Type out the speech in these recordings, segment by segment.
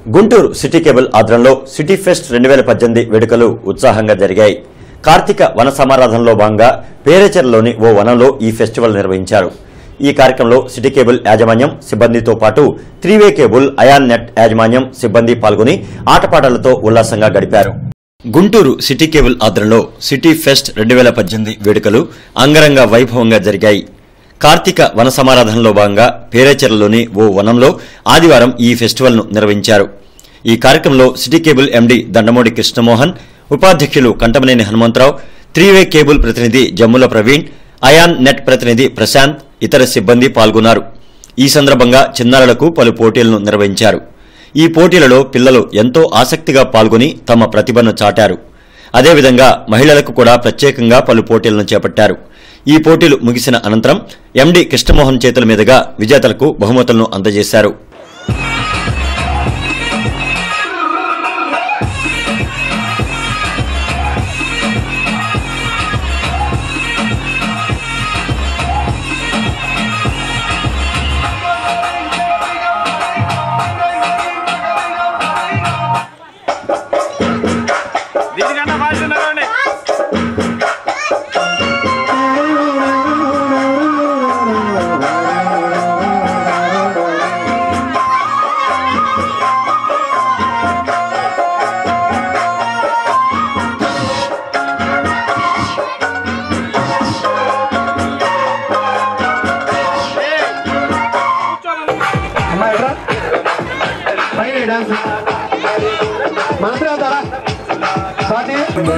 Guntur city cable ఆధ్వర్యంలో city fest రెండు వేల పద్దెనిమిది వేడుకలు ఉత్సాహంగా జరిగాయి కార్తీక వన సమారాధనలో భాగంగా పేరేచర్లోని ఓ వనంలో ఈ ఫెస్టివల్ నిర్వహించారు ఈ కార్యక్రమంలో సిటీ కేబుల్ యాజమాన్యం సిబ్బందితో పాటు త్రీవే కేబుల్ అయాన్ నెట్ యాజమాన్యం సిబ్బంది పాల్గొని ఆటపాటలతో ఉల్లాసంగా గడిపారు గుంటూరు సిటీ కేబుల్ ఆధ్వర్యంలో సిటీ ఫెస్ట్ రెండు వేల పద్దెనిమిది వేడుకలు అంగరంగ వైభవంగా జరిగాయి కార్తీక వన సమారాధనలో భాగంగా పేరేచెరలోని ఓ వనంలో ఆదివారం ఈ ఫెస్టివల్ ను నిర్వహించారు ఈ కార్యక్రమంలో city cable MD Dandamodi Krishnamohan ఉపాధ్యక్షులు కంటమనేని హనుమంతరావు త్రీవే కేబుల్ ప్రతినిధి జమ్ముల ప్రవీణ్ అయాన్ నెట్ ప్రతినిధి ప్రశాంత్ ఇతర సిబ్బంది పాల్గొన్నారు ఈ సందర్భంగా చిన్నారులకు పలు పోటీలను నిర్వహించారు ఈ పోటీలలో పిల్లలు ఎంతో ఆసక్తిగా పాల్గొని తమ ప్రతిభను చాటారు అదేవిధంగా మహిళలకు కూడా ప్రత్యేకంగా పలు పోటీలను చేపట్టారు ఈ పోటీలు ముగిసిన అనంతరం ఎండీ కృష్ణమోహన్ చేతుల మీదుగా విజేతలకు బహుమతులను అందజేశారు దీనికన్నా ఫాస్ట్ ఉన్నారండి అమ్మా ఎట్రా పైన డాన్స్ మనసు అవుతారా స్వాతి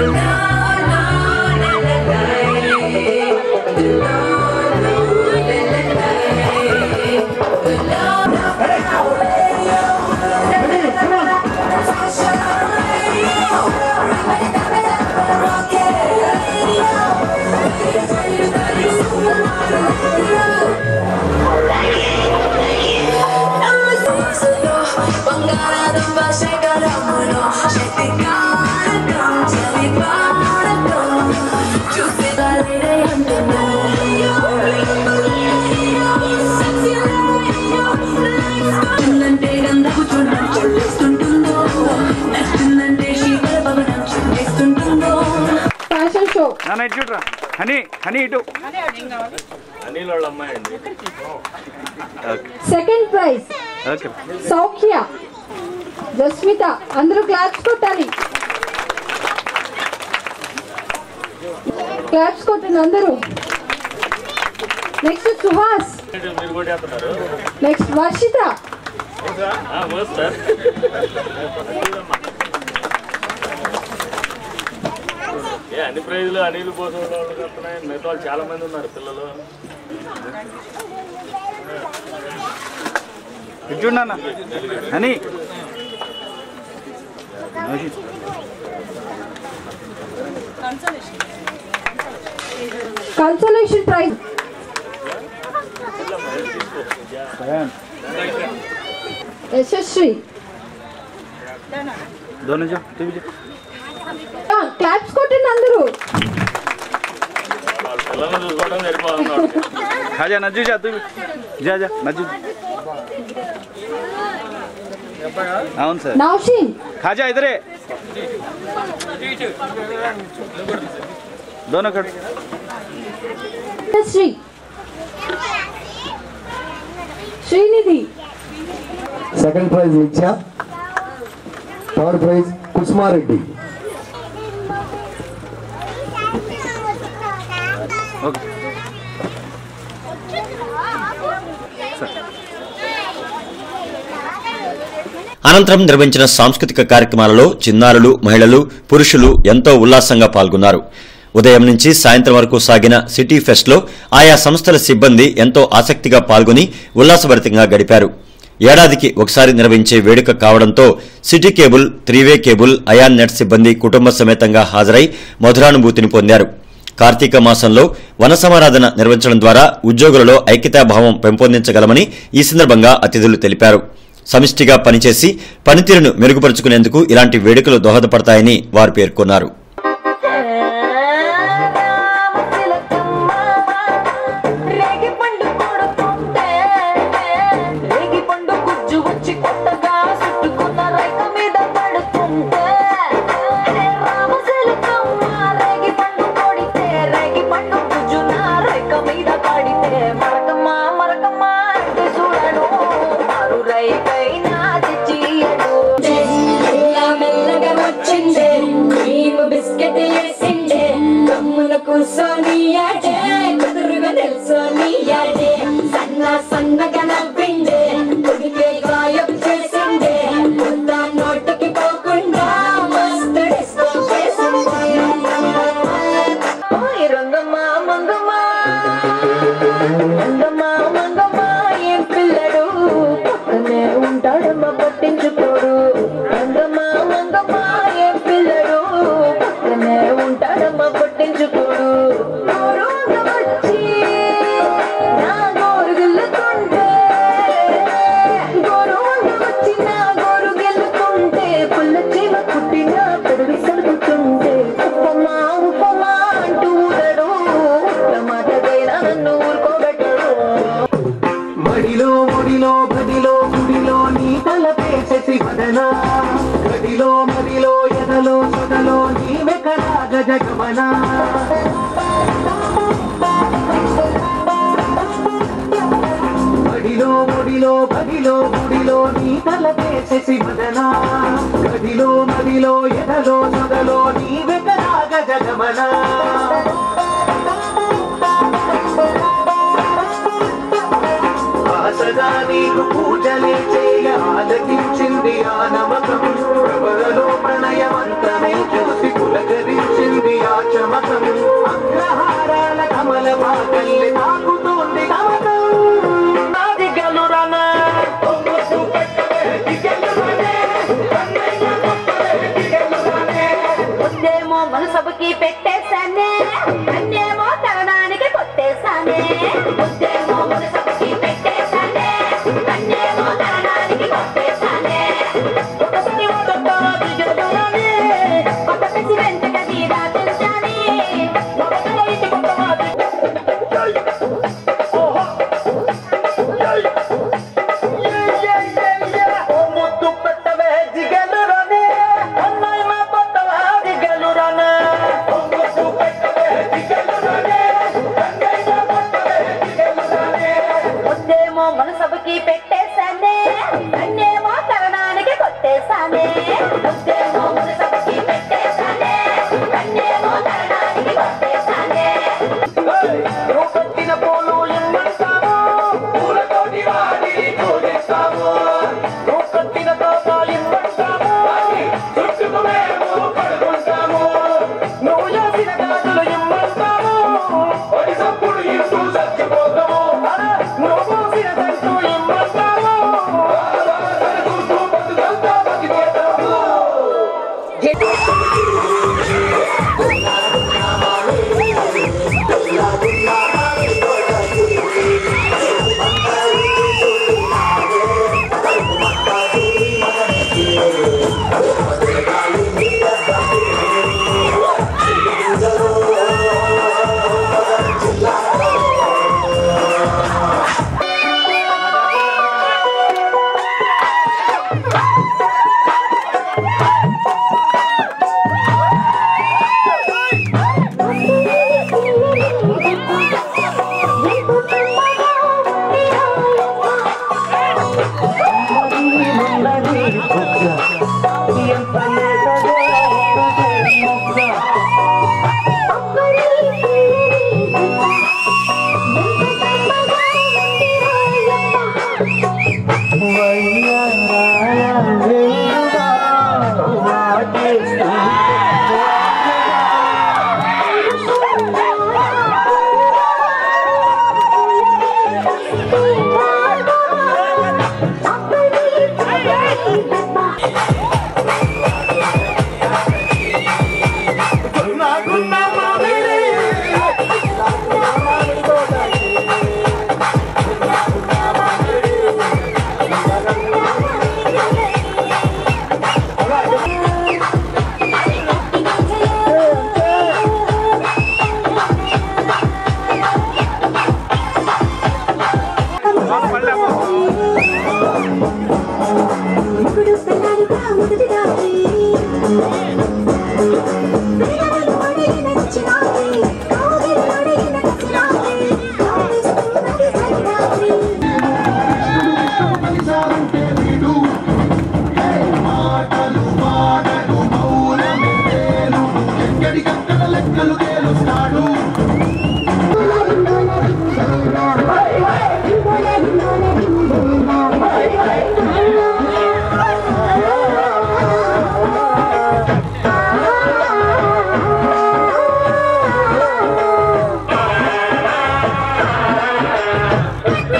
ఫ్యాషన్ షో నాన్న ఇటు చూడరా హనీ హనీ ఇటు అనిల్ వాళ్ళ అమ్మాయి అండి second prize okay Saukhya Jasmitha అందరూ క్లాప్స్ కొట్టాలి క్లాప్స్ కొట్టండి అందరూ నెక్స్ట్ సుహాస్ మీరు కూడా చేస్తున్నారు నెక్స్ట్ వర్షిత సార్ ఏ అన్ని ప్రైజులు అనిల్ కోసం వాళ్ళకి వస్తున్నాయి మిగతా వాళ్ళు చాలా మంది ఉన్నారు పిల్లలు ఇటు చూడన్నా అని consolation prize Yashasvi Dhoni TV claps కొట్టండి అందరూ పిల్లల్ని చూసుకోవడం సరిపోతున్నాడు ఖాజా నజ్జు జా తూ జా జా నజ్జు అవును సార్ నౌషీన్ ఖాజా ఇదరే दोनों खड़े Shri Srinidhi second prize Nitya third prize Kusumareddy okay అనంతరం నిర్వహించిన సాంస్కృతిక కార్యక్రమాలలో చిన్నారులు మహిళలు పురుషులు ఎంతో ఉల్లాసంగా పాల్గొన్నారు ఉదయం నుంచి సాయంత్రం వరకు సాగిన సిటీ ఫెస్ట్లో ఆయా సంస్థల సిబ్బంది ఎంతో ఆసక్తిగా పాల్గొని ఉల్లాసభరితంగా గడిపారు ఏడాదికి ఒకసారి నిర్వహించే వేడుక కావడంతో సిటీ కేబుల్ త్రీవే కేబుల్ అయాన్ నెట్ సిబ్బంది కుటుంబ సమేతంగా హాజరై మధురానుభూతిని పొందారు కార్తీక మాసంలో వన సమారాధన నిర్వహించడం ద్వారా ఉద్యోగులలో ఐక్యతాభావం పెంపొందించగలమని ఈ సందర్భంగా అతిథులు తెలిపారు సమిష్టిగా పనిచేసి పనితీరును మెరుగుపరుచుకునేందుకు ఇలాంటి వేడుకలు దోహదపడతాయని వారు పేర్కొన్నారు రేగి పండు కొడుతుంటే రేగి పండు గుజ్జు వచ్చి కొత్తగా చుట్టుకున్న రై చేసేసి వదనా గదిలో మదిలో ఎదలో సొదలో నీవే కదా గజగమనా బడిలో ముడిలో బడిలో గుడిలో నీ తల వేసేసి వదనా గదిలో మదిలో ఎదలో సొదలో నీవే కదా గజగమనా ఆశగా నీకు పూజలే చేయ ఆలకించింది ఆ నమకం ప్రబలలో ప్రణయ మంత్రమే చూసి పులకరించింది ఆ చమకం అగ్రహారాల కమల పాకల్లి తాకుతోంది నమకం నాది గలురన ముద్దేమో మనసభకి పెట్టేశానే అన్నేమో తరణానికి కొట్టేశానే ముద్దేమో మనసభకి పెట్టేశానే అన్నేమో తరణానికి కొట్టేశానే ఒకటి ఒకటి దిగదురని ఒకటి వెంటగా తీరా తెచ్చాని ఒకటిలో ఇటు కొట్టవాలి ముద్దు పెట్టవే దిగలురనే అన్నయ్య మా కొట్టవా దిగలురనే ముద్దు పెట్టవే దిగలురనే అన్నయ్య మా కొట్టవే దిగలురనే ముద్దేమో మనసభకి పెట్టేశానే అన్నేమో తరణానికి కొట్టేశానే ముద్దేమో మనసభకి పెట్టేశానే అన్నేమో తరణానికి కొట్టేశానే నువ్వు కట్టిన పూలు ఇమ్మంటావు పూలతోటి వాడిని పూజిస్తాము నువ్వు కట్టిన తోట ఇమ్మంటాము చుట్టుకు మేము పడుకుంటాము నువ్వు చేసిన గాజులు ఇమ్మంటాము ఒడి సప్పుడు ఇంటూ చచ్చిపోతాము నువ్వు పోసిన సంటూ ఇమ్మంటాము చూస్తూ బతుకంతా బతికేతాము ఇప్పుడు పెళ్ళాలిగా మొదటి రాత్రి ప్రేమలు అడిగి నచ్చినావి కాగిలు అడిగి నచ్చినావి కావిస్తున్నది సరిరాత్రి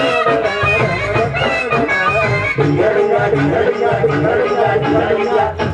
డింగ డింగ డింగ డింగ డింగ డింగ డింగ